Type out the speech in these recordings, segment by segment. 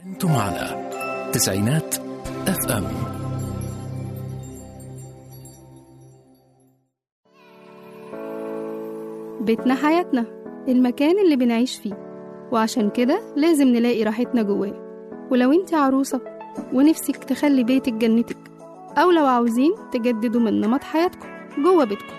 أنتم على تسعينات اف ام بيتنا حياتنا المكان اللي بنعيش فيه وعشان كده لازم نلاقي راحتنا جواه ولو انت عروسة ونفسك تخلي بيتك جنتك أو لو عاوزين تجددوا من نمط حياتكم جوه بيتكم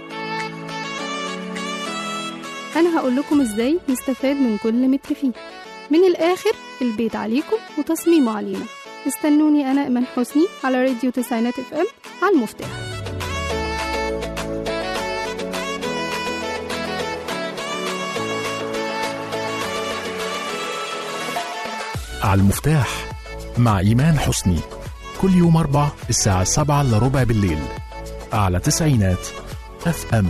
أنا هقول لكم إزاي نستفاد من كل متر فيه من الآخر البيت عليكم وتصميمه علينا استنوني أنا إيمان حسني على راديو تسعينات اف ام على المفتاح على المفتاح مع إيمان حسني كل يوم أربع الساعة سبعة إلا ربع بالليل على تسعينات اف ام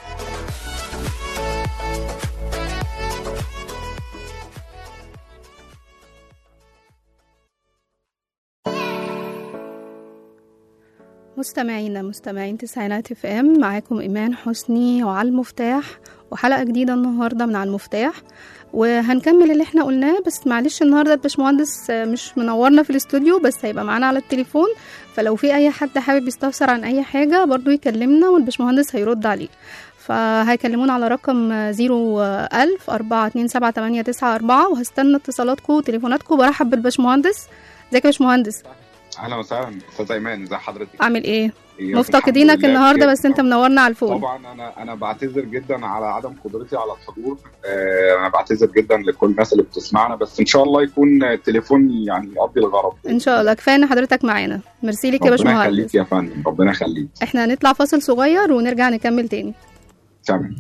مستمعينا مستمعين تسعينات اف ام معاكم ايمان حسني وعلى المفتاح وحلقه جديده النهارده من على المفتاح وهنكمل اللي احنا قلناه بس معلش النهارده الباشمهندس مش منورنا في الاستوديو بس هيبقى معانا على التليفون فلو في اي حد حابب يستفسر عن اي حاجه برضو يكلمنا والباشمهندس هيرد عليه فهيكلمونا على رقم 01000 427 وهستنى اتصالاتكم وتليفوناتكم برحب بالباشمهندس ازيك يا باشمهندس اهلا وسهلا استاذ ايمان ازي حضرتك عامل ايه إيه، مفتقدينك الحمد لله النهارده بخير. بس انت منورنا على الفون طبعا انا انا بعتذر جدا على عدم قدرتي على الحضور آه، انا بعتذر جدا لكل الناس اللي بتسمعنا بس ان شاء الله يكون التليفون يعني يقضي الغرض ان شاء الله كفايه ان حضرتك معانا ميرسي ليك يا ربنا باشمهندس يخليك يا فندم ربنا يخليك احنا هنطلع فاصل صغير ونرجع نكمل تاني تمام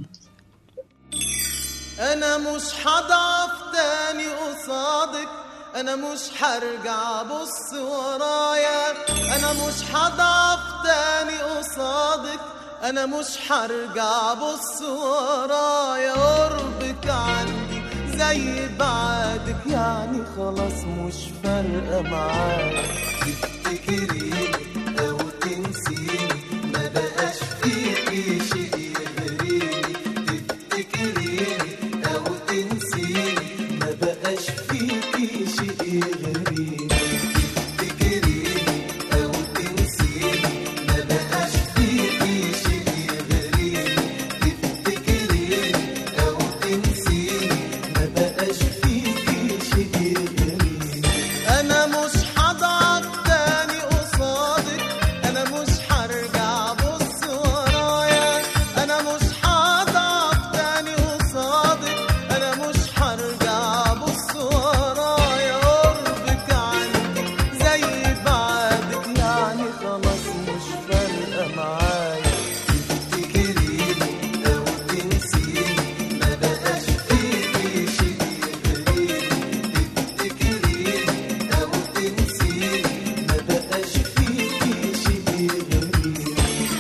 انا مش هضعف تاني قصادك انا مش هرجع بص ورايا انا مش هضعف تاني قصادك انا مش هرجع بص ورايا قربك عندي زي بعادك يعني خلاص مش فارقه معايا تفتكريني او تنسيني ما بقاش فيكي شيء يغريني تفتكريني او تنسيني ما بقاش فيكي شيء يغريني تفتكريني او تنسيني ما بقاش فيكي شيء يغريني تفتكريني او تنسيني ما بقاش فيكي شيء يغريني انا مش هضعف تاني قصادك انا مش هرجع بص ورايا انا مش هضعف تاني قصادك انا مش هرجع بص ورايا قربك عندي زي بعدك يعني خلاص مش فارقه معايا تفتكريني او تنسيني ما بقاش فيكي شيء يغريني تفتكريني او تنسيني ما بقاش فيكي شيء يغريني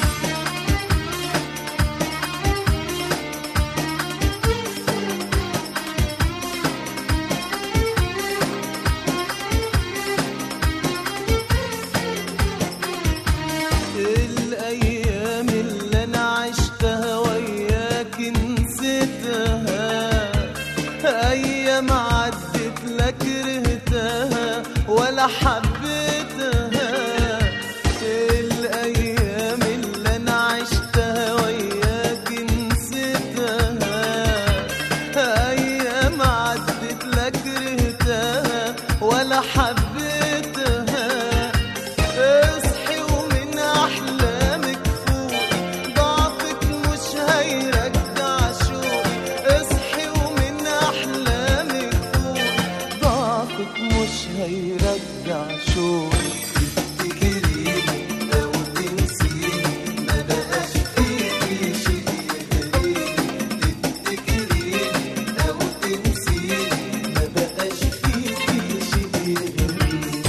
الأيام اللي أنا عشتها وياك نسيتها أيام عدت لا كرهتها ولا حبيتها الأيام اللي أنا عشتها وياك نسيتها أيام عدت لا كرهتها ولا حبيتها اصحي ومن احلامك فوق ضعفك مش هيرجع شوقي اصحي ومن احلامك فوق ضعفك مش هيرجع شوقي تفتكريني او تنسيني ما بقاش فيكي شيء يغريني تفتكريني او تنسيني ما بقاش فيكي شيء يغريني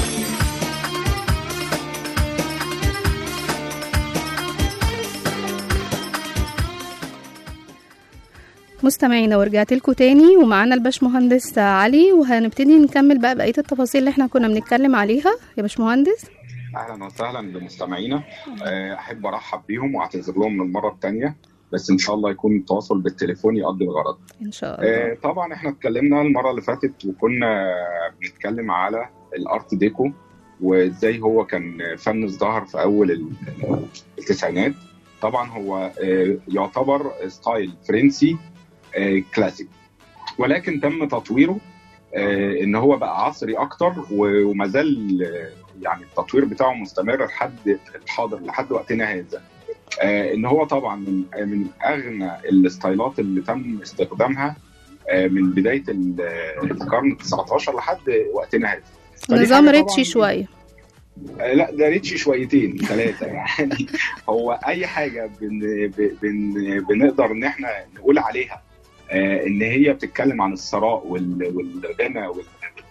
مستمعينا ورجعت لكم تاني ومعانا الباشمهندس علي وهنبتدي نكمل بقى بقيه التفاصيل اللي احنا كنا بنتكلم عليها يا باشمهندس اهلا وسهلا بمستمعينا آه، احب ارحب بيهم واعتذر لهم للمره الثانيه بس ان شاء الله يكون التواصل بالتليفون يقضي الغرض ان شاء الله آه، طبعا احنا اتكلمنا المره اللي فاتت وكنا بنتكلم على الارت ديكو وازاي هو كان فن ازدهر في اول ال- التسعينات طبعا هو آه، يعتبر ستايل فرنسي آه، كلاسيك ولكن تم تطويره آه، ان هو بقى عصري اكتر و- وما زال آه، يعني التطوير بتاعه مستمر لحد الحاضر لحد وقتنا هذا آه، ان هو طبعا من من اغنى الستايلات اللي تم استخدامها آه، من بدايه ال- القرن ال 19 لحد وقتنا هذا فدي نظام حاجة ريتشي طبعاً- شويه آه، لا ده ريتشي شويتين ثلاثه يعني هو اي حاجه بن بن بنقدر ان احنا نقول عليها آه، ان هي بتتكلم عن الثراء وال- والغنى وال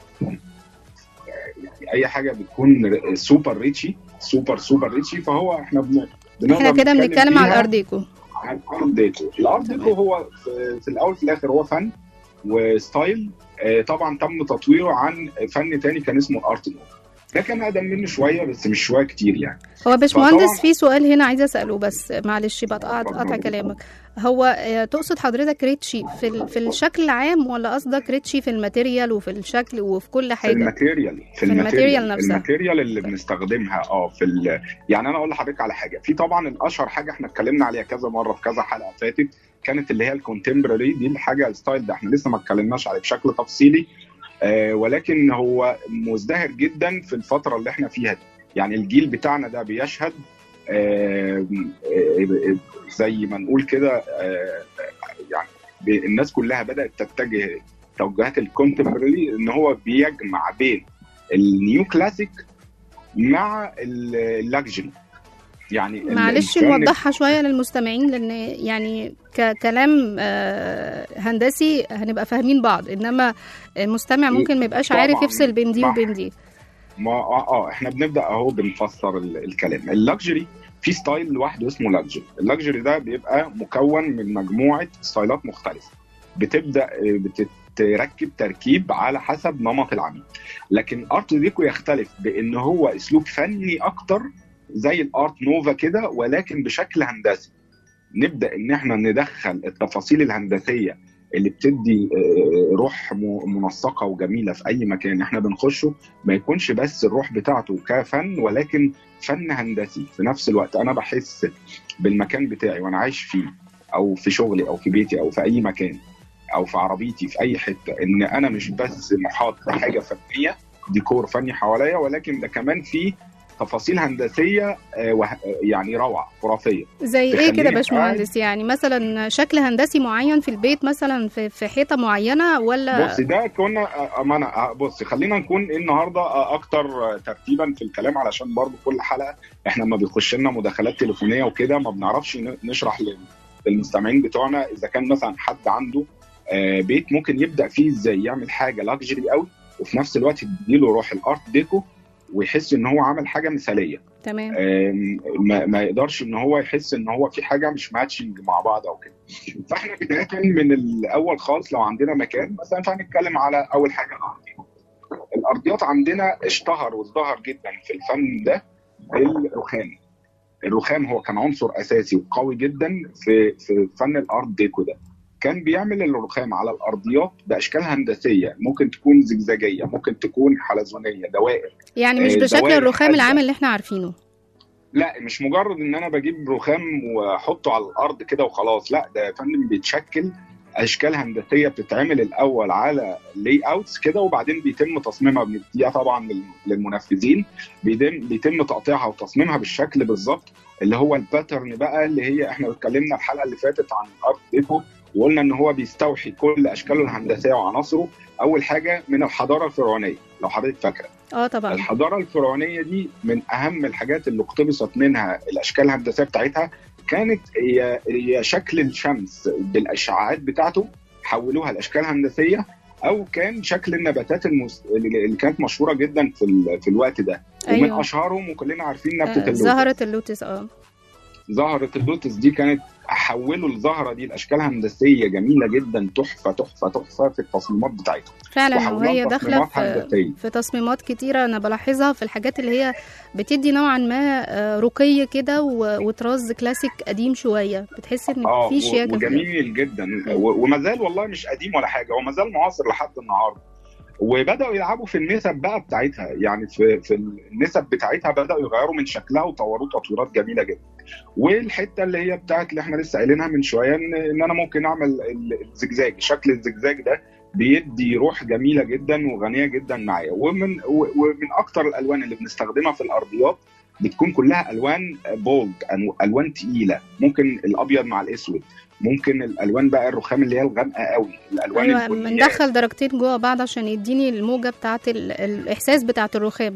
يعني اي حاجه بتكون سوبر ريتشي سوبر سوبر ريتشي فهو احنا بن بنقدر احنا كده نتكلم بنتكلم على فيها الارديكو عن الارت ديكو الارت ديكو هو في, في الاول في الاخر هو فن وستايل آه، طبعا تم تطويره عن فن تاني كان اسمه الارت نو ده كان اقدم منه شويه بس مش شويه كتير يعني هو باشمهندس فطبعاً- في سؤال هنا عايزه اساله بس معلش بقطع اتفضل. قطع كلامك هو آه، تقصد حضرتك ريتشي في ال- في الشكل العام ولا قصدك ريتشي في الماتيريال وفي الشكل وفي كل في حاجه الماتيريال في, في الماتيريال نفسها. الماتيريال اللي بنستخدمها اه في ال... يعني انا اقول لحضرتك على حاجه في طبعا الاشهر حاجه احنا اتكلمنا عليها كذا مره في كذا حلقه فاتت كانت اللي هي الكونتمبرري دي الحاجه الستايل ده احنا لسه ما اتكلمناش عليه بشكل تفصيلي آه ولكن هو مزدهر جدا في الفتره اللي احنا فيها دي يعني الجيل بتاعنا ده بيشهد آه آه زي ما نقول كده آه يعني ب- الناس كلها بدات تتجه توجهات الكونتمبرري ان هو بيجمع بين النيو كلاسيك مع اللاكجري يعني ال- معلش الفن- نوضحها شويه للمستمعين لان يعني ككلام آه، هندسي هنبقى فاهمين بعض انما المستمع ممكن ما يبقاش طبعاً. عارف يفصل بين دي مع- وبين دي ما اه, آه احنا بنبدا اهو بنفسر ال- الكلام اللاكجري في ستايل لوحده اسمه لاكجري اللاكجري ده بيبقى مكون من مجموعه ستايلات مختلفه بتبدا آه، بتتركب تركيب على حسب نمط العميل لكن ارت ديكو يختلف بان هو اسلوب فني اكتر زي الارت نوفا كده ولكن بشكل هندسي نبدا ان احنا ندخل التفاصيل الهندسيه اللي بتدي آه، روح م- منسقه وجميله في اي مكان احنا بنخشه ما يكونش بس الروح بتاعته كفن ولكن فن هندسي في نفس الوقت انا بحس بالمكان بتاعي وانا عايش فيه او في شغلي او في بيتي او في اي مكان او في عربيتي في اي حته ان انا مش بس محاط بحاجه فنيه ديكور فني حواليا ولكن ده كمان في تفاصيل هندسيه آه، وه- آه، يعني روعه خرافيه زي ايه تخليني كده باشمهندس يعني مثلا شكل هندسي معين في البيت مثلا في في حيطه معينه ولا بص ده كنا آه، ما انا آه، بص خلينا نكون النهارده آه، اكتر آه، ترتيبا في الكلام علشان برضو كل حلقه احنا لما بيخش لنا مداخلات تليفونيه وكده ما بنعرفش ن- نشرح لل- للمستمعين بتوعنا اذا كان مثلا حد عنده آه، بيت ممكن يبدا فيه ازاي يعمل حاجه لاكجري قوي وفي نفس الوقت تديله روح الارت ديكو ويحس ان هو عمل حاجه مثاليه تمام آم، ما, ما يقدرش ان هو يحس ان هو في حاجه مش ماتشنج مع بعض او كده فاحنا بدايه من الاول خالص لو عندنا مكان مثلا فهنتكلم على اول حاجه الارضيات الارضيات عندنا اشتهر وازدهر جدا في الفن ده الرخام الرخام هو كان عنصر اساسي وقوي جدا في في فن الارت ديكو ده كان بيعمل الرخام على الارضيات باشكال هندسيه ممكن تكون زجزاجيه ممكن تكون حلزونيه دوائر يعني مش آه، بشكل دوائر الرخام حادة. العام اللي احنا عارفينه لا مش مجرد ان انا بجيب رخام واحطه على الارض كده وخلاص لا ده يا فندم بيتشكل اشكال هندسيه بتتعمل الاول على لي اوتس كده وبعدين بيتم تصميمها بنديها طبعا لل- للمنفذين بيتم بيتم تقطيعها وتصميمها بالشكل بالظبط اللي هو الباترن بقى اللي هي احنا اتكلمنا الحلقه اللي فاتت عن الارت ديكو وقلنا ان هو بيستوحي كل اشكاله الهندسيه وعناصره اول حاجه من الحضاره الفرعونيه لو حضرتك فاكره اه طبعا الحضاره الفرعونيه دي من اهم الحاجات اللي اقتبست منها الاشكال الهندسيه بتاعتها كانت هي هي شكل الشمس بالاشعاعات بتاعته حولوها لاشكال هندسيه او كان شكل النباتات المس... اللي كانت مشهوره جدا في ال... في الوقت ده ومن ايوه اشهرهم وكلنا عارفين نبته آه، اللوتس زهرة اللوتس اه زهره اللوتس دي كانت حولوا الزهره دي لاشكال هندسيه جميله جدا تحفه تحفه تحفه في التصميمات بتاعتهم فعلا وحولوها وهي داخله لتصميمات في هندسيه في تصميمات كتيرة أنا بلاحظها في الحاجات اللي هي بتدي نوعا ما آه، رقي كده و- وطراز كلاسيك قديم شوية بتحس إن اه في و- شياكة فيه. وجميل جدا و- وما زال والله مش قديم ولا حاجه هو ما زال معاصر لحد النهارده وبداوا يلعبوا في النسب بقى بتاعتها يعني في في النسب بتاعتها بداوا يغيروا من شكلها وطوروه تطويرات جميله جدا والحته اللي هي بتاعت اللي احنا لسه قايلينها من شويه ان ان انا ممكن اعمل ال- الزجزاج شكل الزجزاج ده بيدي روح جميله جدا وغنيه جدا معايا ومن و- ومن اكتر الالوان اللي بنستخدمها في الارضيات بتكون كلها الوان بولد الوان تقيله ممكن الابيض مع الاسود ممكن الالوان بقى الرخام اللي هي الغامقه قوي الالوان أيوة البنيات. بندخل درجتين جوه بعض عشان يديني الموجة بتاعت ال... الإحساس بتاعت الرخام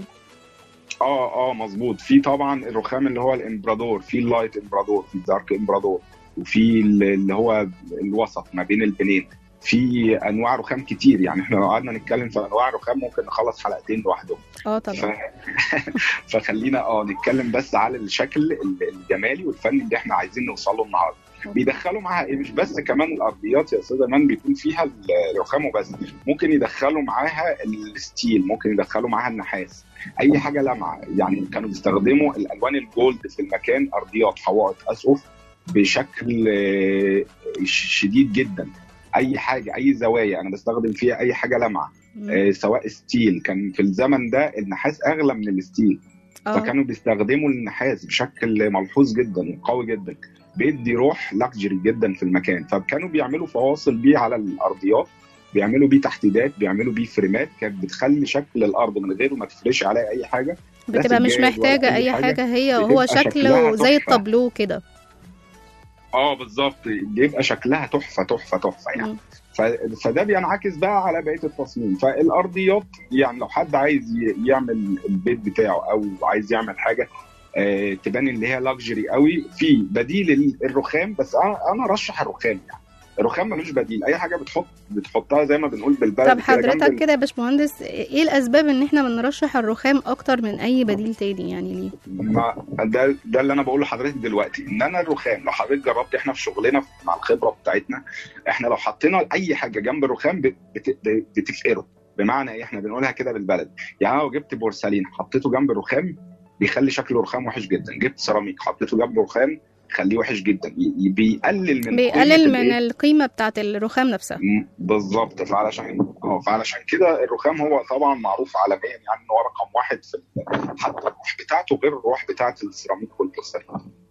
اه اه مظبوط في طبعا الرخام اللي هو الامبرادور في اللايت امبرادور في الدارك امبرادور وفي ال- اللي هو الوسط ما بين البنين في انواع رخام كتير يعني احنا لو قعدنا نتكلم في انواع رخام ممكن نخلص حلقتين لوحدهم اه ف... طبعا فخلينا اه نتكلم بس على الشكل الجمالي والفني اللي احنا عايزين نوصل له النهارده بيدخلوا معاها ايه مش بس كمان الارضيات يا استاذ امان بيكون فيها الرخام وبس ممكن يدخلوا معاها الستيل ممكن يدخلوا معاها النحاس اي حاجه لامعه يعني كانوا بيستخدموا الالوان الجولد في المكان ارضيات حوائط اسقف بشكل آه، ش- شديد جدا اي حاجه اي زوايا انا بستخدم فيها اي حاجه لامعه مم. آه، سواء ستيل كان في الزمن ده النحاس اغلى من الستيل اه فكانوا بيستخدموا النحاس بشكل ملحوظ جدا وقوي جدا بيدي روح لاكجري جدا في المكان فكانوا بيعملوا فواصل بيه على الارضيات بيعملوا بيه تحديدات بيعملوا بيه فريمات كانت بتخلي شكل الارض من غير ما تفرش عليها اي حاجه بتبقى مش سجاد ولا محتاجة أي أي حاجة. حاجة هي بتبقى هو شكلها شكله زي تحفة. الطابلو كده اه بالظبط بيبقى شكلها تحفه تحفه تحفه يعني مم. ف- فده بينعكس بقى على بقيه التصميم فالارضيات يعني لو حد عايز ي- يعمل البيت بتاعه او عايز يعمل حاجه آه، تبان اللي هي لاكجري قوي في بديل ال- الرخام بس انا انا ارشح الرخام يعني الرخام ملوش بديل اي حاجه بتحط بتحطها زي ما بنقول بالبلد طب كده جنب حضرتك ال- كده يا باشمهندس ايه الاسباب ان احنا بنرشح الرخام اكتر من اي بديل تاني يعني ليه ما ده ده اللي انا بقول لحضرتك دلوقتي ان انا الرخام لو حضرتك جربت احنا في شغلنا مع الخبره بتاعتنا احنا لو حطينا اي حاجه جنب الرخام بت- بت- بتفقره بمعنى ايه احنا بنقولها كده بالبلد يعني أنا لو جبت بورسلين حطيته جنب الرخام بيخلي شكل الرخام وحش جدا جبت سيراميك حطيته جنب الرخام خليه وحش جدا ي- بيقلل من بيقلل قيمة من الإيه؟ القيمه بتاعت الرخام نفسها مم، بالظبط فعلشان اه فعلشان كده الرخام هو طبعا معروف عالميا يعني ان هو رقم واحد في ال- حتى الروح بتاعته غير الروح بتاعت السيراميك والبورسلين.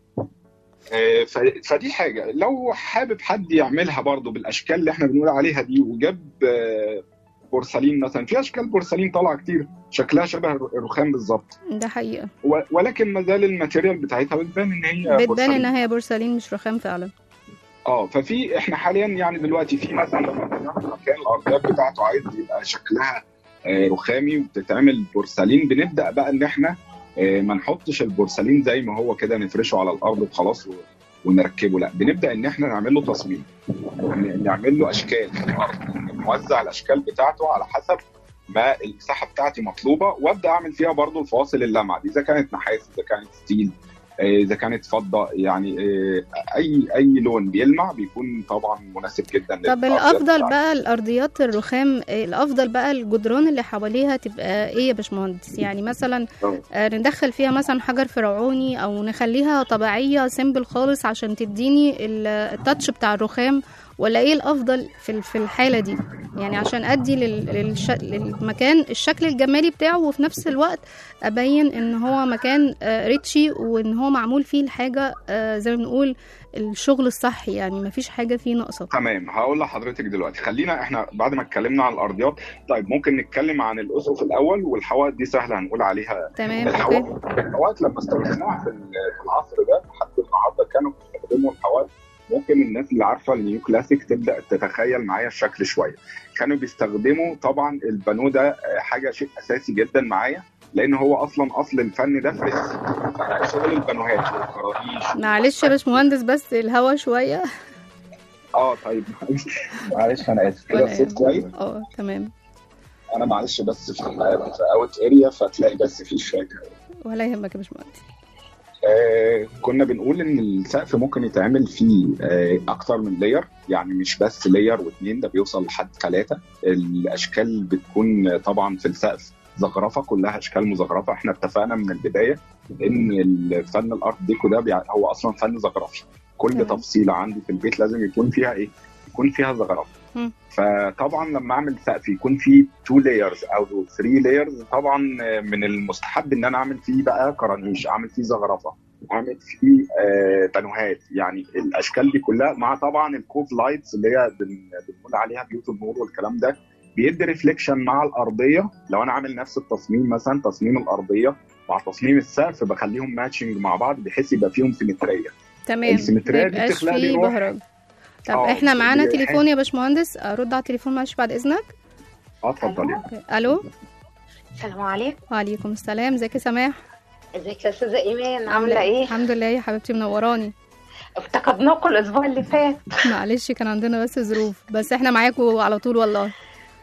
آه، ف- فدي حاجه لو حابب حد يعملها برضو بالاشكال اللي احنا بنقول عليها دي وجاب آه، بورسلين مثلا في اشكال بورسلين طالعه كتير شكلها شبه الرخام بالظبط ده حقيقه و- ولكن ما زال الماتيريال بتاعتها بتبان ان هي بتبان بورسلين. انها هي بورسلين مش رخام فعلا اه ففي احنا حاليا يعني دلوقتي في مثلا لما بنعمل مكان الارضيات بتاعته عايز يبقى شكلها آه، رخامي وبتتعمل بورسلين بنبدا بقى ان احنا آه، ما نحطش البورسلين زي ما هو كده نفرشه على الارض وخلاص و- ونركبه لا بنبدا ان احنا نعمل له تصميم ن- نعمل له اشكال في الارض نوزع الاشكال بتاعته على حسب ما المساحه بتاعتي مطلوبه وابدا اعمل فيها برضو الفواصل اللمعه دي اذا كانت نحاس اذا كانت ستيل آه، اذا كانت فضه يعني آه، اي اي لون بيلمع بيكون طبعا مناسب جدا طب للأرضيات الافضل بتاعتي. بقى الارضيات الرخام إيه الافضل بقى الجدران اللي حواليها تبقى ايه يا باشمهندس يعني مثلا آه. آه، ندخل فيها مثلا حجر فرعوني او نخليها طبيعيه سيمبل خالص عشان تديني ال- التاتش بتاع الرخام ولا ايه الافضل في ال- في الحاله دي يعني عشان ادي لل- للش... للمكان الشكل الجمالي بتاعه وفي نفس الوقت ابين ان هو مكان آه، ريتشي وان هو معمول فيه الحاجه آه، زي ما بنقول الشغل الصح يعني مفيش حاجه فيه ناقصه تمام هقول لحضرتك دلوقتي خلينا احنا بعد ما اتكلمنا عن الارضيات طيب ممكن نتكلم عن الاسقف الاول والحوائط دي سهله هنقول عليها تمام اوكي الحوائط الحوائط لما استخدمناها في ال- في العصر ده لحد النهارده كانوا بيستخدموا الحوائط ممكن الناس اللي عارفه النيو كلاسيك تبدا تتخيل معايا الشكل شويه كانوا بيستخدموا طبعا البانو ده آه، حاجه شيء اساسي جدا معايا لان هو اصلا اصل الفن ده فريس شغل البانوهات والكراريش معلش يا باشمهندس بس الهوا شويه اه طيب معلش معلش انا اسف كده ولا الصوت يهمك. كويس اه تمام انا معلش بس في في اوت اريا فتلاقي بس في شويه ولا يهمك يا باشمهندس آه كنا بنقول ان السقف ممكن يتعمل فيه آه اكتر من لاير يعني مش بس لاير واثنين ده بيوصل لحد ثلاثه الاشكال بتكون طبعا في السقف زخرفه كلها اشكال مزخرفه احنا اتفقنا من البدايه ان الفن الارت ديكو ده بيع- هو اصلا فن زخرفي كل تمام. تفصيله عندي في البيت لازم يكون فيها ايه يكون فيها زخرفه مم. فطبعا لما اعمل سقف يكون فيه 2 لايرز او 3 لايرز طبعا من المستحب ان انا اعمل فيه بقى كرانيش اعمل فيه زخرفه اعمل فيه آه، بانوهات يعني الاشكال دي كلها مع طبعا الكوف لايتس اللي هي بن- بنقول عليها بيوت النور والكلام ده بيدي ريفليكشن مع الارضيه لو انا عامل نفس التصميم مثلا تصميم الارضيه مع تصميم السقف بخليهم ماتشنج مع بعض بحيث يبقى فيهم سيمتريه تمام السيمترية ما دي يبقاش بتخلق لي فيه روح. بهرج طب آه، احنا معانا دي تليفون يا باشمهندس ارد على التليفون معلش بعد اذنك اه اتفضلي أوكي. الو السلام عليكم وعليكم السلام ازيك يا سماح ازيك يا استاذه ايمان عامله ايه الحمد لله يا حبيبتي منوراني افتقدناكم الاسبوع اللي فات معلش كان عندنا بس ظروف بس احنا معاكم على طول والله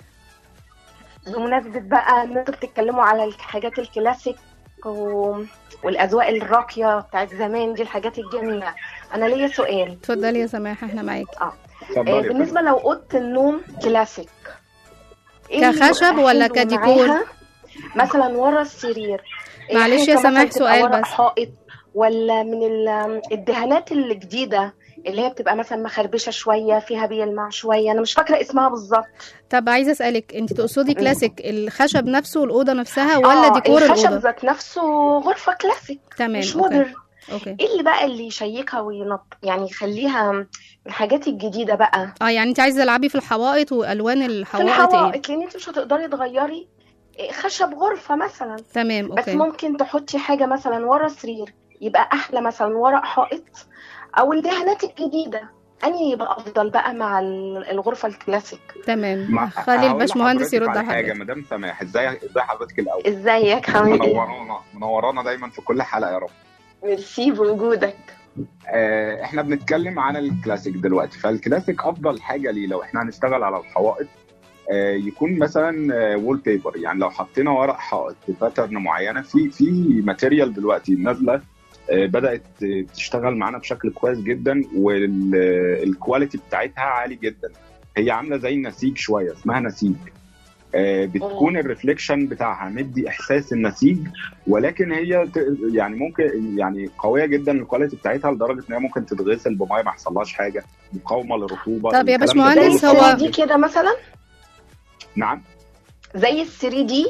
بمناسبه بقى ان انتوا بتتكلموا على الحاجات الكلاسيك و... والاذواق الراقيه بتاعت زمان دي الحاجات الجميله انا ليا سؤال اتفضلي يا سماح احنا معاكي آه، اتفضلي يا بالنسبه لو اوضه النوم كلاسيك إيه اللي كخشب يبقى ولا حلو كديكور؟ معاها؟ مثلا ورا السرير إيه معلش حاجة يا مثلاً سماح تبقى سؤال ورا بس. حائط ولا من ال- الدهانات الجديده اللي هي بتبقى مثلا مخربشه شويه فيها بيلمع شويه انا مش فاكره اسمها بالظبط طب عايزه اسالك انت تقصدي كلاسيك الخشب نفسه الاوضه نفسها ولا آه، ديكور الخشب الاوضه ذات نفسه غرفه كلاسيك تمام مش اوكي مودرن اوكي ايه اللي بقى اللي يشيكها وينط يعني يخليها من الحاجات الجديده بقى اه يعني انت عايزه تلعبي في الحوائط والوان في الحوائط ايه الحوائط لان انت مش هتقدري تغيري إيه، خشب غرفه مثلا تمام بس اوكي ممكن تحطي حاجه مثلا ورا سرير يبقى احلى مثلا ورق حائط او الدهانات الجديده انهي يبقى افضل بقى مع ال- الغرفه الكلاسيك تمام ما- خلي هقول الباشمهندس لحضرتك يرد على على حاجه حضرتك مدام سماح ازاي ازاي حضرتك الاول ازيك عامل ايه منورانا منورانا دايما في كل حلقه يا رب ميرسي بوجودك آه، احنا بنتكلم عن الكلاسيك دلوقتي فالكلاسيك افضل حاجه ليه لو احنا هنشتغل على الحوائط آه، يكون مثلا وول بيبر يعني لو حطينا ورق حائط بباترن معينه في في ماتيريال دلوقتي نازله آه، بدات تشتغل معانا بشكل كويس جدا والكواليتي بتاعتها عالي جدا هي عامله زي النسيج شويه اسمها نسيج آه، بتكون الريفليكشن بتاعها مدي احساس النسيج ولكن هي ت- يعني ممكن يعني قويه جدا الكواليتي بتاعتها لدرجه ان هي ممكن تتغسل بميه ما يحصلهاش حاجه مقاومه للرطوبه طب يا الكلام ده باشمهندس كله هو- طبعاً. دي كده مثلا نعم زي ال 3 دي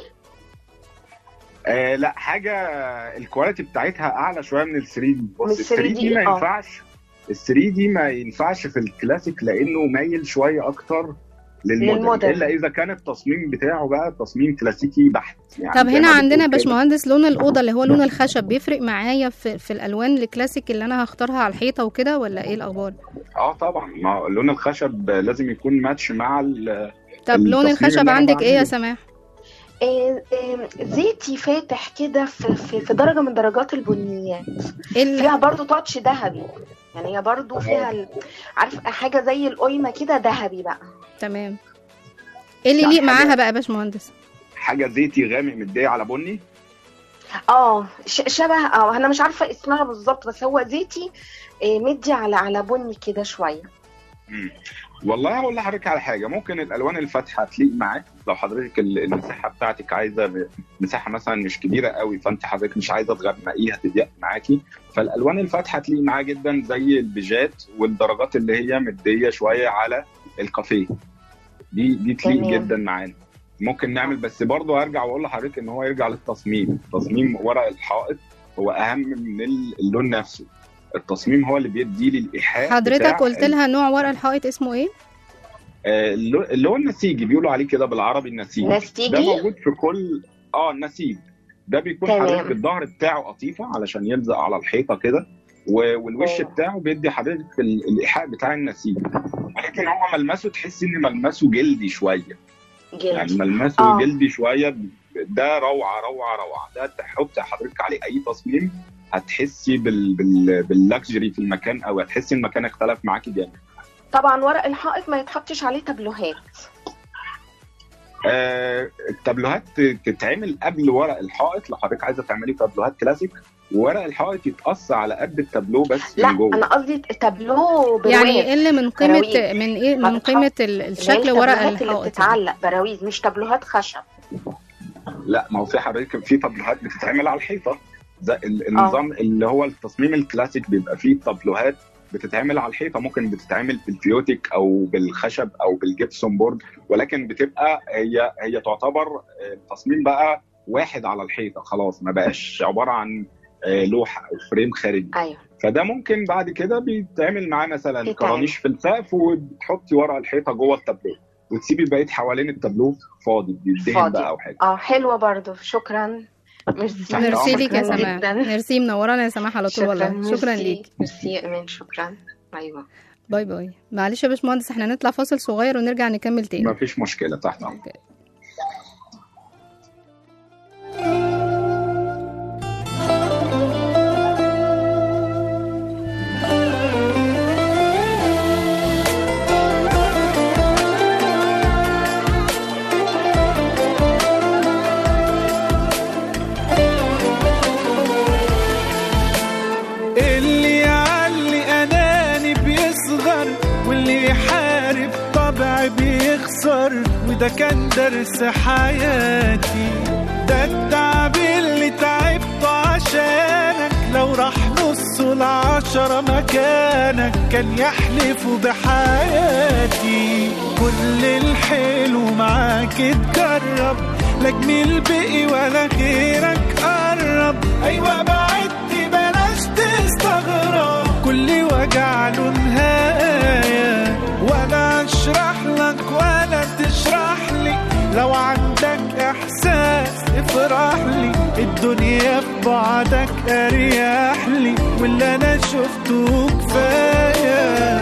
آه لا حاجه الكواليتي بتاعتها اعلى شويه من ال 3 دي من بص ال ال 3 دي 3D ما آه. ينفعش ال 3 دي ما ينفعش في الكلاسيك لانه مايل شويه اكتر للمودرن للمودرن. الا اذا كان التصميم بتاعه بقى تصميم كلاسيكي بحت يعني طب زي هنا ما عندنا يا بتقول كده. باشمهندس لون الاوضه اللي هو لون الخشب بيفرق معايا في, في الالوان الكلاسيك اللي انا هختارها على الحيطه وكده ولا ايه الاخبار اه طبعا ما هو لون الخشب لازم يكون ماتش مع ال- طب لون التصميم الخشب اللي أنا عندك ايه يا بعمله. سماح آه، آه، زيتي فاتح كده في, في, في درجه من درجات البنيات ايه ال- فيها برضو تاتش ذهبي يعني هي برضو فيها ال- عارف حاجه زي القيمه كده ذهبي بقى تمام ايه اللي لا، يليق حاجة- معاها بقى يا باشمهندس حاجه زيتي غامق مديه على بني اه ش- شبه اه انا مش عارفه اسمها بالظبط بس هو زيتي آه، مدي على على بني كده شويه مم. والله هقول لحضرتك على حاجه ممكن الالوان الفاتحه تليق معاك لو حضرتك ال- المساحه بتاعتك عايزه ب- مساحه مثلا مش كبيره قوي فانت حضرتك مش عايزه تغمقيها تضيق معاكي فالالوان الفاتحه تليق معاه جدا زي البيجات والدرجات اللي هي مديه شويه على الكافيه دي دي تليق تمام. جدا معانا ممكن نعمل بس برضه هرجع واقول لحضرتك ان هو يرجع للتصميم تصميم ورق الحائط هو اهم من ال- اللون نفسه التصميم هو اللي بيدي لي الايحاء حضرتك بتاع قلت لها نوع ورق الحائط اسمه ايه آه، اللو- اللي هو النسيجي بيقولوا عليه كده بالعربي النسيجي ده نستيجي موجود في كل اه النسيج ده بيكون تمام. حضرتك الظهر بتاعه قطيفه علشان يلزق على الحيطه كده و- والوش أوه. بتاعه بيدي حضرتك ال- الايحاء بتاع النسيج ولكن هو ملمسه تحس ان ملمسه جلدي شويه يعني جلد ملمسه آه. جلدي شويه ده روعه روعه روعه ده تحط حضرتك عليه اي تصميم هتحسي بال بال باللكجري في المكان او هتحسي المكان اختلف معاكي جامد طبعا ورق الحائط ما يتحطش عليه تابلوهات آه، التابلوهات تتعمل قبل ورق الحائط لو حضرتك عايزه تعملي تابلوهات كلاسيك وورق الحائط يتقص على قد التابلو بس لا من جوه انا قصدي تابلو برواز يعني يقل من قيمه براويز. من ايه من هتتحط- قيمه ال- اللي هي الشكل ورق التابلوهات اللي الحائط يعني. بتتعلق براويز مش تابلوهات خشب لا ما هو في حضرتك في تابلوهات بتتعمل على الحيطه ده ال- النظام اللي هو التصميم الكلاسيك بيبقى فيه تابلوهات بتتعمل على الحيطه ممكن بتتعمل بالفيوتيك او بالخشب او بالجبسون بورد ولكن بتبقى هي هي تعتبر آه، تصميم بقى واحد على الحيطه خلاص ما بقاش عباره عن آه، لوحه او فريم خارجي ايوه فده ممكن بعد كده بيتعمل معاه مثلا بيتعمل. كرانيش في السقف وبتحطي ورق الحيطه جوه التابلو وتسيبي بقيت حوالين التابلو فاضي بيدهن فاضي. بقى او حاجه اه حلوه برضو شكرا ميرسي تحت ميرسي أمرك ليك يا شكراً سماح جداً. ميرسي منورانا يا سماح على طول والله شكرا ميرسي. ليك ميرسي يا ايمان شكرا ايوه باي باي معلش يا باشمهندس احنا نطلع فاصل صغير ونرجع نكمل تاني ما فيش مشكله تحت امرك اللي يعلي اناني بيصغر واللي يحارب طبع بيخسر وده كان درس حياتي ده التعب اللي تعبته عشانك لو راح نص العشرة مكانك كان يحلفوا بحياتي كل الحلو معاك اتجرب لا جميل بقي ولا غيرك قرب ايوه بعدت بلاش تستغرب كل وجع له نهاية ولا اشرح لك ولا تشرح لي لو عندك احساس افرح لي الدنيا في بعدك اريح لي واللي انا شفته كفايه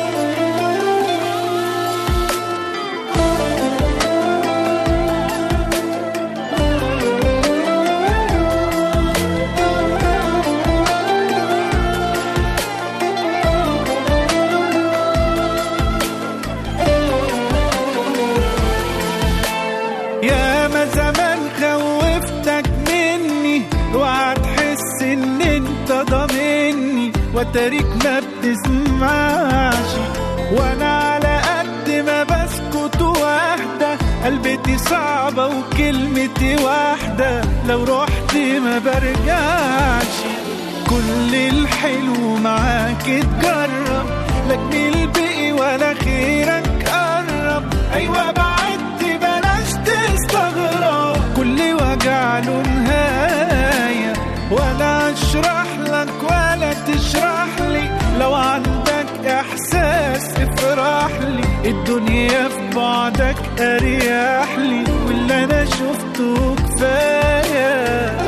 يا ما زمان خوفتك مني وهتحس ان انت ضامني وتاريك ما بتسمعش وانا على قد ما بسكت واحدة قلبتي صعبة وكلمتي واحدة لو رحت ما برجعش كل الحلو معاك اتجرب لا جميل بقي ولا خيرك قرب ايوه بعدت بلاش تستغرب كل وجع له نهايه ولا اشرح لك ولا تشرح لي لو عندك احساس افرح لي الدنيا في بعدك اريح لي واللي انا شفته كفايه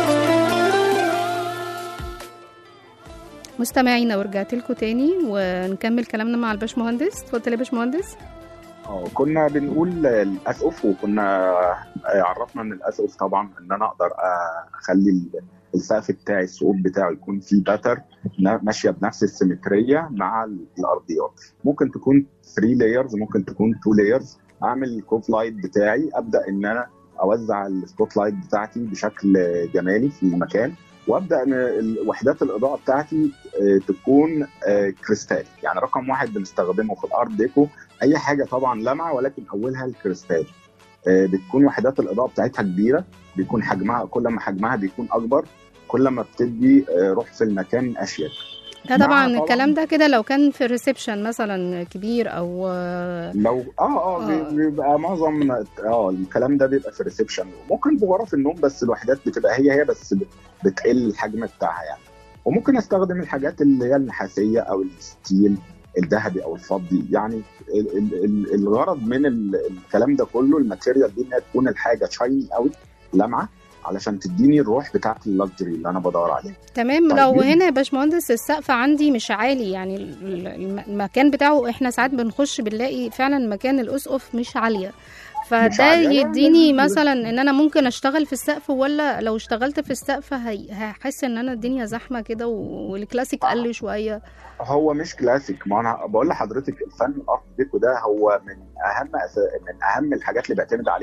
مستمعينا ورجعت لكم تاني ونكمل كلامنا مع الباشمهندس اتفضل يا باشمهندس اه كنا بنقول الاسقف وكنا آه، عرفنا ان الاسقف طبعا ان انا اقدر آه، اخلي ال- السقف بتاعي السقوف بتاعه يكون فيه باتر ماشيه بنفس السيمتريه مع ال- الارضيات ممكن تكون 3 لايرز ممكن تكون 2 لايرز اعمل الكوف لايت بتاعي ابدا ان انا اوزع السبوت لايت بتاعتي بشكل جمالي في المكان وابدا ان ال- وحدات الاضاءه بتاعتي آه، تكون آه، كريستال يعني رقم واحد بنستخدمه في الارت ديكو اي حاجه طبعا لمعه ولكن اولها الكريستال آه، بتكون وحدات الاضاءه بتاعتها كبيره بيكون حجمها كل ما حجمها بيكون اكبر كل ما بتدي آه، روح في المكان اشيك ده مع طبعا طبعاً- الكلام ده كده لو كان في الريسبشن مثلا كبير او لو اه اه آه. بي- بيبقى معظم اه الكلام ده بيبقى في الريسبشن ممكن في غرف النوم بس الوحدات بتبقى هي هي بس بت- بتقل الحجم بتاعها يعني وممكن استخدم الحاجات اللي هي النحاسيه او الستيل الذهبي او الفضي يعني ال- ال- ال- الغرض من ال- الكلام ده كله الماتيريال دي انها تكون الحاجه شايني قوي لمعه علشان تديني الروح بتاعت اللكجري اللي انا بدور عليها تمام طيب. لو هنا يا باشمهندس السقف عندي مش عالي يعني ال- الم- المكان بتاعه احنا ساعات بنخش بنلاقي فعلا مكان الاسقف مش عاليه مش فده عالية، لا، يديني لا، لا. مثلا ان انا ممكن اشتغل في السقف ولا لو اشتغلت في السقف هي- هحس ان انا الدنيا زحمه كده و- والكلاسيك قل شويه هو مش كلاسيك ما انا بقول لحضرتك الفن الارت ديكو ده هو من اهم أس... من اهم الحاجات اللي بيعتمد عليها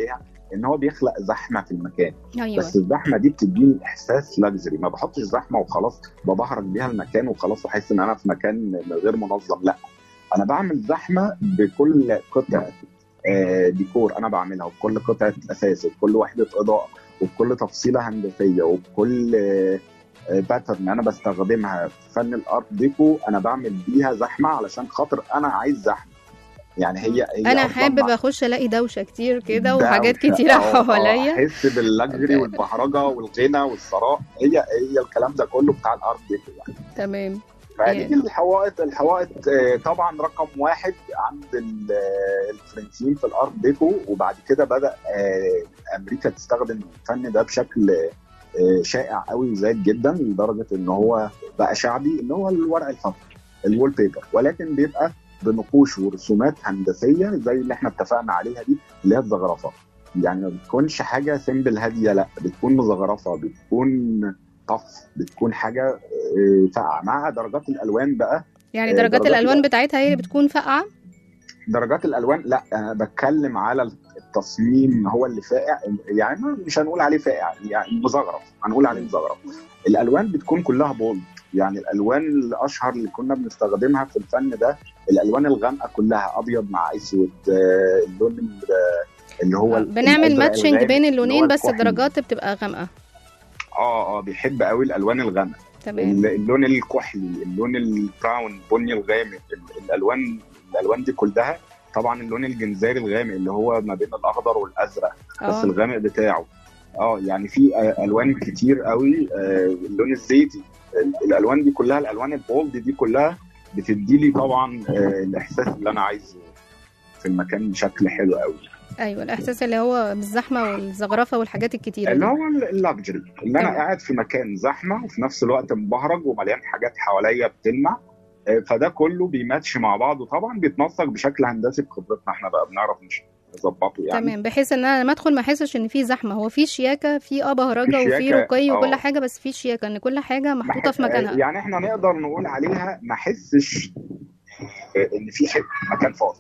ان هو بيخلق زحمه في المكان ايوه بس الزحمه دي بتديني احساس لاكجري ما بحطش زحمه وخلاص ببهرج بيها المكان وخلاص واحس ان انا في مكان غير منظم لا انا بعمل زحمه بكل قطعه آه، ديكور انا بعملها وبكل قطعه اساس وبكل وحده اضاءه وبكل تفصيله هندسيه وبكل باترن انا بستخدمها في فن الارت ديكو انا بعمل بيها زحمه علشان خاطر انا عايز زحمه يعني هي هي انا أصلاً حابب مع- اخش الاقي دوشه كتير كده ده وحاجات وش- كتيره آه، آه، حواليا احس باللاكجري والبهرجه والغنى والثراء هي هي الكلام ده كله بتاع الارت ديكو يعني تمام فنيجي الحوائط الحوائط آه، طبعا رقم واحد عند ال- آه، الفرنسيين في الارت ديكو وبعد كده بدا آه، امريكا تستخدم الفن ده بشكل آه، شائع قوي وزايد جدا لدرجه ان هو بقى شعبي اللي هو الورق الفضي الوول بيبر ولكن بيبقى بنقوش ورسومات هندسيه زي اللي احنا اتفقنا عليها دي اللي هي الزخرفه يعني ما بتكونش حاجه سيمبل هاديه لا بتكون مزخرفه بتكون طف بتكون حاجه آه، فاقعه مع درجات الالوان بقى يعني آه، درجات درجات الالوان الأ- بتاعتها هي اللي بتكون فاقعه درجات الالوان لا انا بتكلم على التصميم هو اللي فاقع يعني ما- مش هنقول عليه فاقع يعني مزخرف هنقول عليه مزخرف الالوان بتكون كلها بولد يعني الالوان الاشهر اللي كنا بنستخدمها في الفن ده الالوان الغامقه كلها ابيض مع اسود آه، اللون ال- اللي هو آه، ال- بنعمل الأزرق ماتشنج الغامق، بين اللي هو اللونين بس الكحلي. الدرجات بتبقى غامقه اه اه بيحب قوي الالوان الغامقه تمام ال- اللون الكحلي اللون البراون بني الغامق ال- الالوان الالوان دي كلها طبعا اللون الجنزاري الغامق اللي هو ما بين الاخضر والازرق بس اه الغامق بتاعه اه يعني في آه، الوان كتير قوي آه، اللون الزيتي ال- الالوان دي كلها الالوان البولد دي كلها بتدي لي طبعا آه، الاحساس اللي انا عايزه في المكان بشكل حلو قوي ايوه الاحساس اللي هو بالزحمه والزخرفه والحاجات الكتيره اللي دي. هو اللاكجري اللي انا تمام. قاعد في مكان زحمه وفي نفس الوقت مبهرج ومليان حاجات حواليا بتلمع آه، فده كله بيماتش مع بعض وطبعا بيتنسق بشكل هندسي بخبرتنا احنا بقى بنعرف مش نظبطه يعني تمام بحيث ان انا لما ادخل ما احسش ان في زحمه هو في شياكه في اه بهرجه في وفي شياكة، رقي وكل آه. حاجه بس في شياكه ان كل حاجه ما محطوطه ح- في مكانها يعني احنا نقدر نقول عليها ما احسش آه، ان في حته مكان فاضي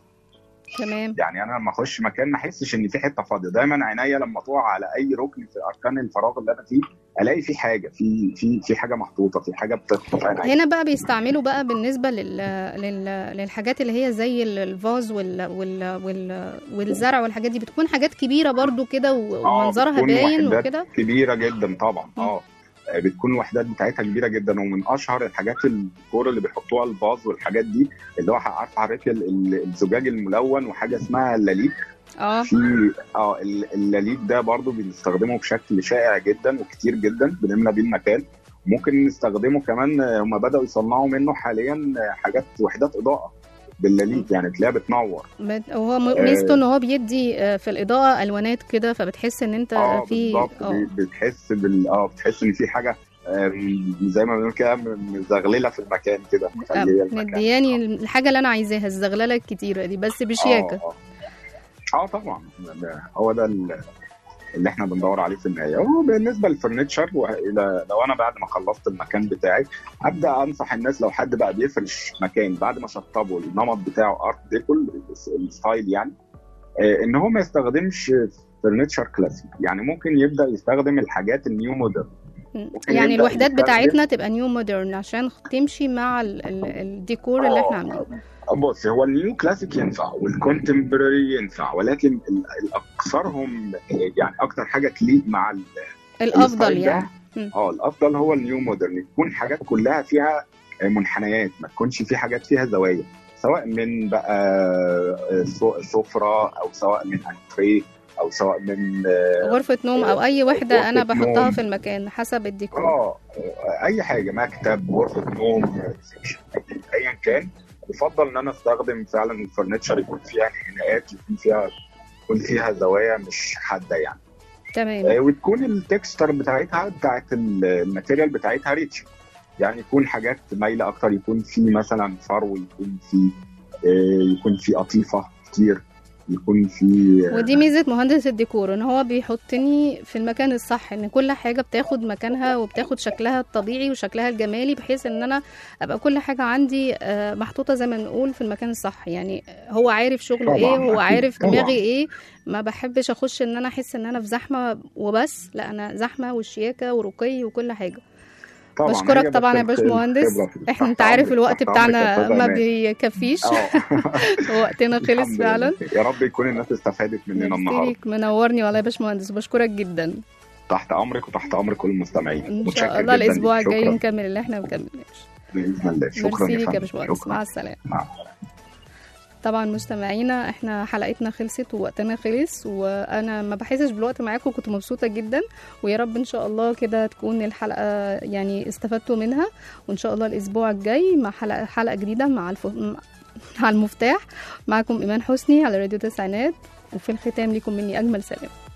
تمام يعني انا لما اخش مكان ما احسش ان في حته فاضيه دايما عينيا لما تقع على اي ركن في اركان الفراغ اللي انا فيه الاقي في حاجه في في في حاجه محطوطه في حاجه بتخطف عينيا هنا بقى بيستعملوا بقى بالنسبه لل... لل... للحاجات اللي هي زي ال- الفاز وال... وال... وال... والزرع والحاجات دي بتكون حاجات كبيره برضو كده و- آه، ومنظرها بتكون باين وحدات وكده كبيره جدا طبعا مم. اه بتكون الوحدات بتاعتها كبيره جدا ومن اشهر الحاجات الديكور اللي بيحطوها الباز والحاجات دي اللي هو عارف حضرتك ال- ال- الزجاج الملون وحاجه اسمها اللاليك اه في اه ال- اللاليك ده برضو بنستخدمه بشكل شائع جدا وكتير جدا بنملى بيه المكان ممكن نستخدمه كمان آه، هم بداوا يصنعوا منه حاليا آه، حاجات وحدات اضاءه باللاليك يعني تلاقيها بتنور بت- وهو م- ميزته ان هو بيدي آه، في الاضاءه الوانات كده فبتحس ان انت اه في بالظبط اه بي- بتحس بال اه بتحس ان في حاجه آم، زي ما بنقول كده م- مزغلله في المكان كده آه، مخليه المكان مدياني الحاجه اللي انا عايزاها الزغلله الكتيره دي بس بشياكه اه اه, آه طبعا ده- هو ده ال- اللي احنا بندور عليه في النهايه وبالنسبه للفرنتشر وإلى- لو انا بعد ما خلصت المكان بتاعي ابدا انصح الناس لو حد بقى بيفرش مكان بعد ما شطبه النمط بتاعه ارت ديكول الستايل يعني آه، ان هو ما يستخدمش فرنتشر كلاسيك يعني ممكن يبدا يستخدم الحاجات النيو مودرن ممكن يعني يبدأ الوحدات يستخدم- بتاعتنا تبقى نيو مودرن عشان تمشي مع ال ال الديكور اللي احنا عاملينه بص هو النيو كلاسيك ينفع والكونتمبرري ينفع ولكن ال- الاكثرهم يعني اكتر حاجه تليق مع ال- الافضل الستايل ده، يعني مم. اه الافضل هو النيو مودرن تكون حاجات كلها فيها منحنيات ما تكونش في حاجات فيها زوايا سواء من بقى سو- سفره او سواء من انتريه او سواء من غرفه نوم او اي وحده انا غرفة بحطها نوم. في المكان حسب الديكور اه اي حاجه مكتب غرفه نوم ريسبشن، ايا كان يفضل ان انا استخدم فعلا الفرنتشر يكون فيها انحناءات يكون فيها يكون فيها زوايا مش حاده يعني تمام آه، وتكون التكستر بتاعتها بتاعت ال- الماتيريال بتاعتها ريتش يعني يكون حاجات مايله اكتر يكون في مثلا فرو يكون في آه، يكون في قطيفه كتير يكون في ودي ميزه مهندس الديكور ان هو بيحطني في المكان الصح ان كل حاجه بتاخد مكانها وبتاخد شكلها الطبيعي وشكلها الجمالي بحيث ان انا ابقى كل حاجه عندي آه، محطوطه زي ما نقول في المكان الصح يعني هو عارف شغله طبعاً، ايه هو أكيد، عارف طبعاً. دماغي ايه ما بحبش اخش ان انا احس ان انا في زحمه وبس لا انا زحمه والشياكه ورقي وكل حاجه طبعا بشكرك هي بس طبعا يا الخ- باشمهندس الخبرة في- احنا تحت انت عارف أمرك- الوقت تحت أمرك يا بتاعنا أستاذة ما إيمان. بيكفيش اه وقتنا خلص الحمد لله. فعلا يا رب يكون الناس استفادت مننا ميرسي النهارده ليك، منورني والله يا باشمهندس بشكرك جدا تحت امرك وتحت امر كل المستمعين ان متشكر شاء الله جداً الاسبوع ليك. الجاي شكراً. نكمل اللي احنا ما كملناش باذن الله شكرا ميرسي ليك يا فندم. باشمهندس شكرا مع السلامه مع طبعا مستمعينا احنا حلقتنا خلصت ووقتنا خلص وانا ما بحسش بالوقت معاكم كنت مبسوطه جدا ويا رب ان شاء الله كده تكون الحلقه يعني استفدتوا منها وان شاء الله الاسبوع الجاي مع حلقه حلقه جديده مع الف... مع المفتاح معكم ايمان حسني على راديو تسعينات وفي الختام لكم مني اجمل سلام